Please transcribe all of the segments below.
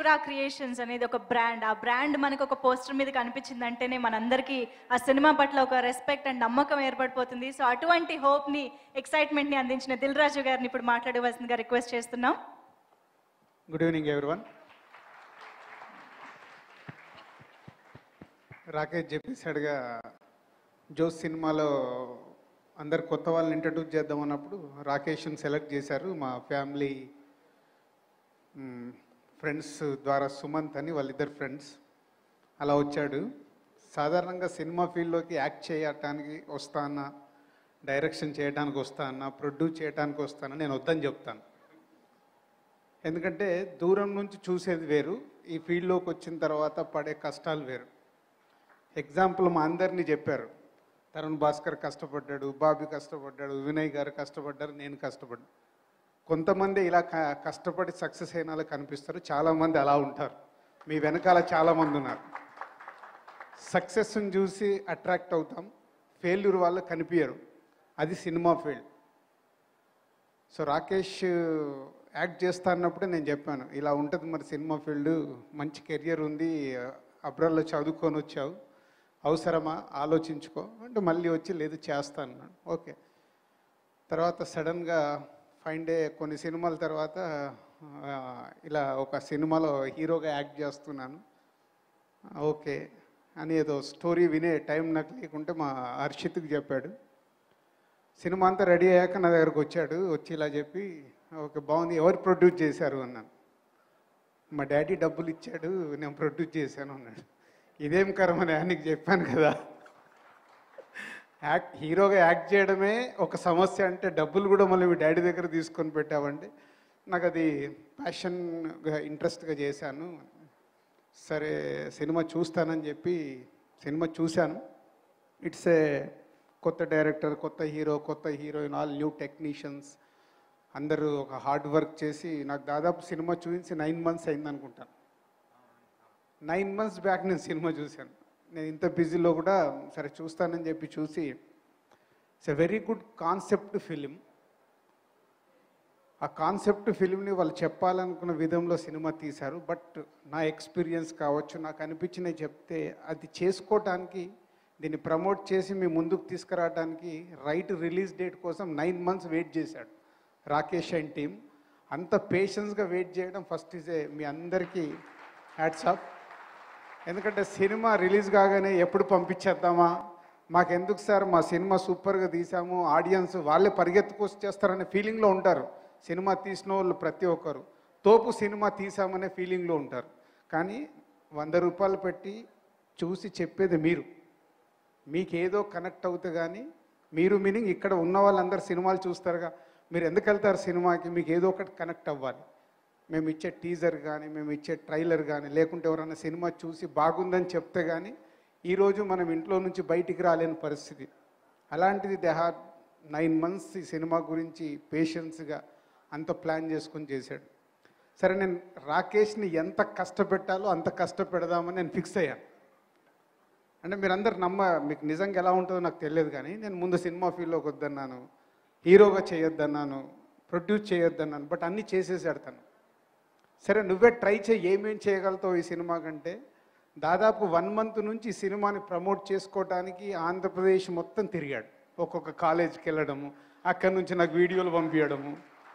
Tripura creations అనేది ఒక brand ఆ బ్రాండ్ మనకు ఒక పోస్టర్ మీద కనిపించింది అంటేనే మనందరికీ ఆ సినిమా పట్ల ఒక రెస్పెక్ట్ అండ్ నమ్మకం ఏర్పడిపోతుంది సో అటువంటి హోప్ని ఎక్సైట్మెంట్ని అందించిన దిల్ రాజు గారిని ఇప్పుడు మాట్లాడవలసిందిగా రిక్వెస్ట్ చేస్తున్నాం గుడ్ ఈవినింగ్ ఎవ్రీవన్ రాకేష్ చెప్పేశాడుగా జోస్ సినిమాలో అందరు కొత్త వాళ్ళని ఇంట్రడ్యూస్ చేద్దాం అన్నప్పుడు రాకేష్ని సెలెక్ట్ చేశారు మా ఫ్యామిలీ ఫ్రెండ్స్ ద్వారా సుమంత్ అని వాళ్ళిద్దరు ఫ్రెండ్స్ అలా వచ్చాడు సాధారణంగా సినిమా ఫీల్డ్లోకి యాక్ట్ చేయటానికి వస్తానా డైరెక్షన్ చేయడానికి వస్తానా ప్రొడ్యూస్ చేయడానికి వస్తానా నేను వద్దని చెప్తాను ఎందుకంటే దూరం నుంచి చూసేది వేరు ఈ ఫీల్డ్లోకి వచ్చిన తర్వాత పడే కష్టాలు వేరు ఎగ్జాంపుల్ మా అందరినీ చెప్పారు తరుణ్ భాస్కర్ కష్టపడ్డాడు బాబీ కష్టపడ్డాడు వినయ్ గారు కష్టపడ్డారు నేను కష్టపడ్డా కొంతమంది ఇలా క- కష్టపడి సక్సెస్ అయిన వాళ్ళు కనిపిస్తారు చాలామంది అలా ఉంటారు మీ వెనకాల చాలామంది ఉన్నారు సక్సెస్ని చూసి అట్రాక్ట్ అవుతాం ఫెయిల్యూర్ వాళ్ళు కనిపించరు అది సినిమా ఫీల్డ్ సో రాకేష్ యాక్ట్ చేస్తా అన్నప్పుడే నేను చెప్పాను ఇలా ఉంటుంది మరి సినిమా ఫీల్డ్ మంచి కెరియర్ ఉంది అబ్రాల్లో చదువుకొని వచ్చావు అవసరమా ఆలోచించుకో అంటే మళ్ళీ వచ్చి లేదు చేస్తాను అన్నాడు ఓకే తర్వాత సడన్గా ఫైన్ డే కొన్ని సినిమాల తర్వాత ఆ, ఇలా ఒక సినిమాలో హీరోగా యాక్ట్ చేస్తున్నాను ఓకే అని ఏదో స్టోరీ వినే టైం నాకు లేకుంటే మా హర్షిత్కి చెప్పాడు సినిమా అంతా రెడీ అయ్యాక నా దగ్గరకు వచ్చాడు వచ్చి ఇలా చెప్పి ఓకే బాగుంది ఎవరు ప్రొడ్యూస్ చేశారు అన్నాను మా డాడీ డబ్బులు ఇచ్చాడు నేను ప్రొడ్యూస్ చేశాను అన్నాడు ఇదేం కర్మనే నీకు చెప్పాను కదా యాక్ట్ హీరోగా యాక్ట్ చేయడమే ఒక సమస్య అంటే డబ్బులు కూడా మళ్ళీ మీ డాడీ దగ్గర తీసుకొని పెట్టావంటే నాకు అది ప్యాషన్గా ఇంట్రెస్ట్గా చేశాను సరే సినిమా చూస్తానని చెప్పి సినిమా చూశాను ఇట్స్ ఏ కొత్త డైరెక్టర్ కొత్త హీరో కొత్త హీరోయిన్ ఆల్ న్యూ టెక్నీషియన్స్ అందరూ ఒక హార్డ్ వర్క్ చేసి నాకు దాదాపు సినిమా చూపించి నైన్ మంత్స్ అయింది అనుకుంటాను నైన్ మంత్స్ బ్యాక్ నేను సినిమా చూశాను నేను ఇంత బిజీలో కూడా సరే చూస్తానని చెప్పి చూసి it's a very good concept film ఆ కాన్సెప్ట్ ఫిలింని వాళ్ళు చెప్పాలనుకున్న విధంలో సినిమా తీశారు బట్ నా ఎక్స్పీరియన్స్ కావచ్చు నాకు అనిపించినవి చెప్తే అది చేసుకోవటానికి దీన్ని ప్రమోట్ చేసి మీ ముందుకు తీసుకురావడానికి రైట్ రిలీజ్ డేట్ కోసం నైన్ మంత్స్ వెయిట్ చేశాడు రాకేష్ అండ్ టీమ్ అంత పేషెన్స్గా వెయిట్ చేయడం ఫస్ట్ ఇస్ ఏ మీ అందరికీ హ్యాట్సాప్ ఎందుకంటే సినిమా రిలీజ్ కాగానే ఎప్పుడు పంపించేద్దామా మాకెందుకు సార్ మా సినిమా సూపర్గా తీసాము ఆడియన్స్ వాళ్ళే పరిగెత్తుకొచ్చేస్తారనే ఫీలింగ్లో ఉంటారు సినిమా తీసిన వాళ్ళు ప్రతి ఒక్కరు తోపు సినిమా తీసామనే ఫీలింగ్లో ఉంటారు కానీ వంద రూపాయలు పెట్టి చూసి చెప్పేది మీరు మీకు ఏదో కనెక్ట్ అవుతే కానీ మీరు మీనింగ్ ఇక్కడ ఉన్న వాళ్ళందరూ సినిమాలు చూస్తారుగా మీరు ఎందుకు వెళ్తారు సినిమాకి మీకు ఏదో ఒకటి కనెక్ట్ అవ్వాలి మేము ఇచ్చే టీజర్ కానీ మేము ఇచ్చే ట్రైలర్ కానీ లేకుంటే ఎవరైనా సినిమా చూసి బాగుందని చెప్తే కానీ ఈరోజు మనం ఇంట్లో నుంచి బయటికి రాలేని పరిస్థితి అలాంటిది దే హ్యావ్ నైన్ మంత్స్ ఈ సినిమా గురించి పేషెన్స్గా అంత ప్లాన్ చేసుకొని చేశాడు సరే నేను రాకేష్ని ఎంత కష్టపెట్టాలో అంత కష్టపెడదామని నేను ఫిక్స్ అయ్యాను అంటే మీరందరు నమ్మ మీకు నిజంగా ఎలా ఉంటుందో నాకు తెలియదు కానీ నేను ముందు సినిమా ఫీల్డ్లోకి వద్దన్నాను హీరోగా చేయొద్దన్నాను ప్రొడ్యూస్ చేయొద్దన్నాను బట్ అన్నీ చేసేసాడు తను సరే నువ్వే ట్రై చేయి ఏమేం చేయగలుగుతావు ఈ సినిమా కంటే దాదాపు వన్ మంత్ నుంచి ఈ సినిమాని ప్రమోట్ చేసుకోవడానికి ఆంధ్రప్రదేశ్ మొత్తం తిరిగాడు ఒక్కొక్క కాలేజ్కి వెళ్ళడము అక్కడి నుంచి నాకు వీడియోలు పంపించడము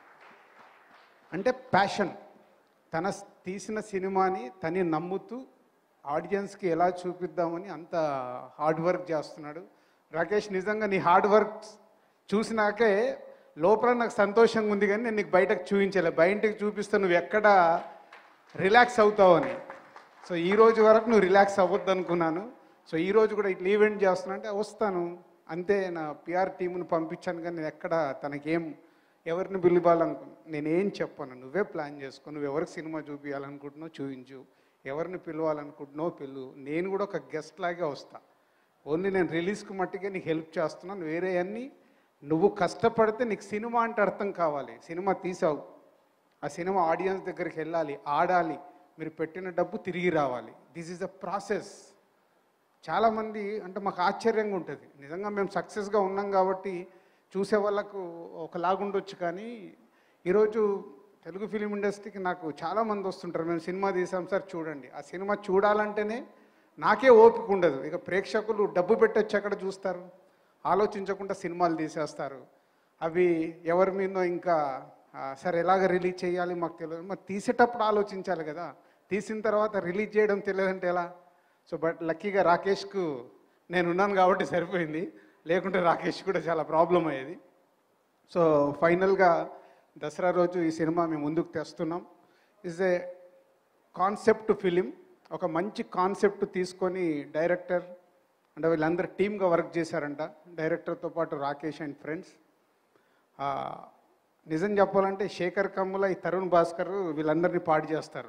అంటే ప్యాషన్ తన స్- తీసిన సినిమాని తని నమ్ముతూ ఆడియన్స్కి ఎలా చూపిద్దామని అంత హార్డ్ వర్క్ చేస్తున్నాడు రాకేష్ నిజంగా నీ హార్డ్ వర్క్ చూసినాకే లోపల నాకు సంతోషంగా ఉంది కానీ నేను నీకు బయటకు చూపించలే బయటకు చూపిస్తే నువ్వు ఎక్కడ రిలాక్స్ అవుతావని సో ఈ రోజు వరకు నువ్వు రిలాక్స్ అవ్వద్దు అనుకున్నాను సో ఈ రోజు కూడా ఇట్లా ఈవెంట్ చేస్తున్నా అంటే వస్తాను అంతే నా పిఆర్ టీంని పంపించాను కానీ నేను ఎక్కడ తనకేం ఎవరిని పిలవాలనుకు నేనేం చెప్పను నువ్వే ప్లాన్ చేసుకో నువ్వు ఎవరికి సినిమా చూపించాలనుకుంటున్నావు చూపించు ఎవరిని పిలవాలనుకుంటున్నావు పిలు నేను కూడా ఒక గెస్ట్ లాగే వస్తా ఓన్లీ నేను రిలీజ్కి మట్టిగా నీకు హెల్ప్ చేస్తున్నాను వేరే అన్నీ నువ్వు కష్టపడితే నీకు సినిమా అంటే అర్థం కావాలి సినిమా తీసావు ఆ సినిమా ఆడియన్స్ దగ్గరికి వెళ్ళాలి ఆడాలి మీరు పెట్టిన డబ్బు తిరిగి రావాలి దిస్ ఈజ్ అ ప్రాసెస్ చాలామంది అంటే మాకు ఆశ్చర్యంగా ఉంటుంది నిజంగా మేము సక్సెస్గా ఉన్నాం కాబట్టి చూసే వాళ్ళకు ఒకలాగుండొచ్చు కానీ ఈరోజు తెలుగు ఫిలిం ఇండస్ట్రీకి నాకు చాలా మంది వస్తుంటారు మేము సినిమా తీసాం సార్ చూడండి ఆ సినిమా చూడాలంటేనే నాకే ఓపిక ఉండదు ఇక ప్రేక్షకులు డబ్బు పెట్టొచ్చి అక్కడ చూస్తారు ఆలోచించకుండా సినిమాలు తీసేస్తారు అవి ఎవరి మీదో ఇంకా ఆ, సరే ఎలాగ రిలీజ్ చేయాలి మాకు తెలియదు మరి తీసేటప్పుడు ఆలోచించాలి కదా తీసిన తర్వాత రిలీజ్ చేయడం తెలియదంటే ఎలా సో బట్ లక్కీగా రాకేష్కు నేను ఉన్నాను కాబట్టి సరిపోయింది లేకుంటే రాకేష్ కూడా చాలా ప్రాబ్లం అయ్యేది సో ఫైనల్గా దసరా రోజు ఈ సినిమా మేము ముందుకు తెస్తున్నాం ఇస్ ఏ కాన్సెప్ట్ ఫిలిం ఒక మంచి కాన్సెప్ట్ తీసుకొని డైరెక్టర్ అంటే వీళ్ళందరూ టీమ్గా వర్క్ చేశారంట డైరెక్టర్తో పాటు రాకేష్ అండ్ ఫ్రెండ్స్ నిజం చెప్పాలంటే శేఖర్ కమ్ముల ఈ తరుణ్ భాస్కర్ వీళ్ళందరినీ పాడు చేస్తారు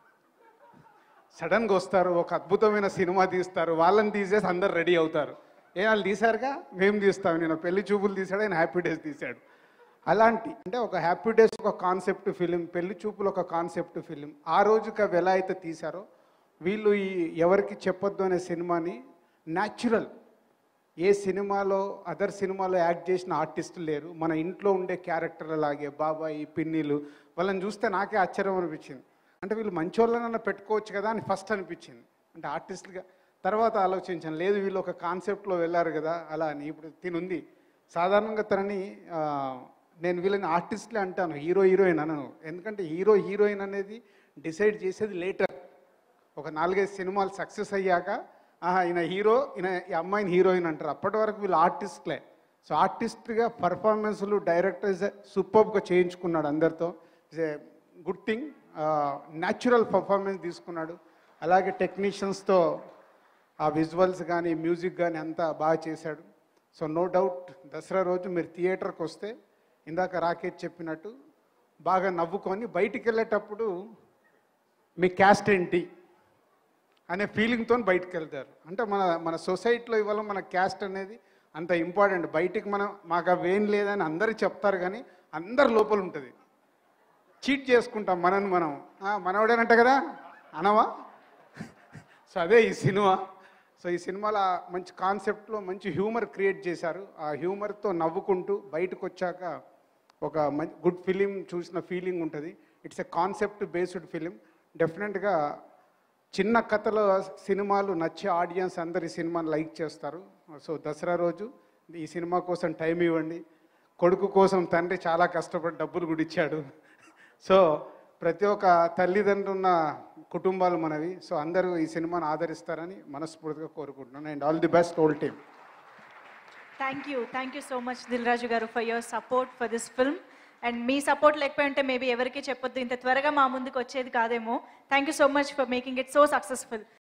సడన్గా వస్తారు ఒక అద్భుతమైన సినిమా తీస్తారు వాళ్ళని తీసేసి అందరు రెడీ అవుతారు ఏ వాళ్ళు తీశారుగా మేము తీస్తాం నేను పెళ్లి చూపులు తీశాడు ఆయన హ్యాపీ డేస్ తీశాడు అలాంటి అంటే ఒక హ్యాపీ డేస్ ఒక కాన్సెప్ట్ ఫిలిం పెళ్లి చూపులు ఒక కాన్సెప్ట్ ఫిలిం ఆ రోజుకి అవి ఎలా అయితే తీశారో వీళ్ళు ఈ ఎవరికి చెప్పొద్దు అనే సినిమాని న్యాచురల్ ఏ సినిమాలో అదర్ సినిమాలో యాక్ట్ చేసిన ఆర్టిస్టులు లేరు మన ఇంట్లో ఉండే క్యారెక్టర్ల లాగే బాబాయి పిన్నిలు వాళ్ళని చూస్తే నాకే ఆశ్చర్యం అనిపించింది అంటే వీళ్ళు మంచోళ్ళనన్నా పెట్టుకోవచ్చు కదా అని ఫస్ట్ అనిపించింది అంటే ఆర్టిస్టులుగా తర్వాత ఆలోచించాను లేదు వీళ్ళు ఒక కాన్సెప్ట్లో వెళ్ళారు కదా అలా అని ఇప్పుడు తినుంది సాధారణంగా తనని ఆ, నేను వీళ్ళని ఆర్టిస్ట్లే అంటాను హీరో హీరోయిన్ అనను ఎందుకంటే హీరో హీరోయిన్ అనేది డిసైడ్ చేసేది లేటర్ ఒక నాలుగైదు సినిమాలు సక్సెస్ అయ్యాక ఆహా ఈయన హీరో ఈయన ఈ అమ్మాయిని హీరోయిన్ అంటారు అప్పటి వరకు వీళ్ళు ఆర్టిస్ట్లే సో ఆర్టిస్ట్గా పర్ఫార్మెన్స్లు డైరెక్టర్ ఇస్ సూపర్గా చేయించుకున్నాడు అందరితో is a good thing natural performance తీసుకున్నాడు అలాగే టెక్నీషియన్స్తో ఆ విజువల్స్ కానీ మ్యూజిక్ కానీ అంతా బాగా చేశాడు సో నో డౌట్ దసరా రోజు మీరు థియేటర్కి వస్తే ఇందాక రాకేష్ చెప్పినట్టు బాగా నవ్వుకొని బయటికి వెళ్ళేటప్పుడు మీ క్యాస్ట్ ఏంటి అనే ఫీలింగ్తో బయటకు వెళ్తారు అంటే మన మన సొసైటీలో ఇవాళ మన క్యాస్ట్ అనేది అంత ఇంపార్టెంట్ బయటికి మనం మాకు అవేం లేదని అందరూ చెప్తారు కానీ అందరి లోపల ఉంటుంది చీట్ చేసుకుంటాం మనని మనం "ఆ, మనవడేనంట కదా అనవా సో అదే ఈ సినిమా సో ఈ సినిమాలో ఆ మంచి కాన్సెప్ట్లో మంచి హ్యూమర్ క్రియేట్ చేశారు ఆ హ్యూమర్తో నవ్వుకుంటూ బయటకు వచ్చాక ఒక మంచి గుడ్ ఫిలిం చూసిన ఫీలింగ్ ఉంటుంది it's a concept based film డెఫినెట్గా చిన్న కథల సినిమాలు నచ్చే ఆడియన్స్ అందరు ఈ సినిమాని లైక్ చేస్తారు సో దసరా రోజు ఈ సినిమా కోసం టైం ఇవ్వండి కొడుకు కోసం తండ్రి చాలా కష్టపడి డబ్బులు కూడా ఇచ్చాడు సో ప్రతి ఒక్క తల్లిదండ్రులు ఉన్న కుటుంబాలు మనవి సో అందరూ ఈ సినిమాను ఆదరిస్తారని మనస్ఫూర్తిగా కోరుకుంటున్నాను and all the best all team thank you thank you so much Dil Raju garu for your support for this film and మీ సపోర్ట్ లేకపోయి ఉంటే మేబీ ఎవరికి చెప్పొద్దు ఇంత త్వరగా మా ముందుకు వచ్చేది కాదేమో thank you so much for making it so successful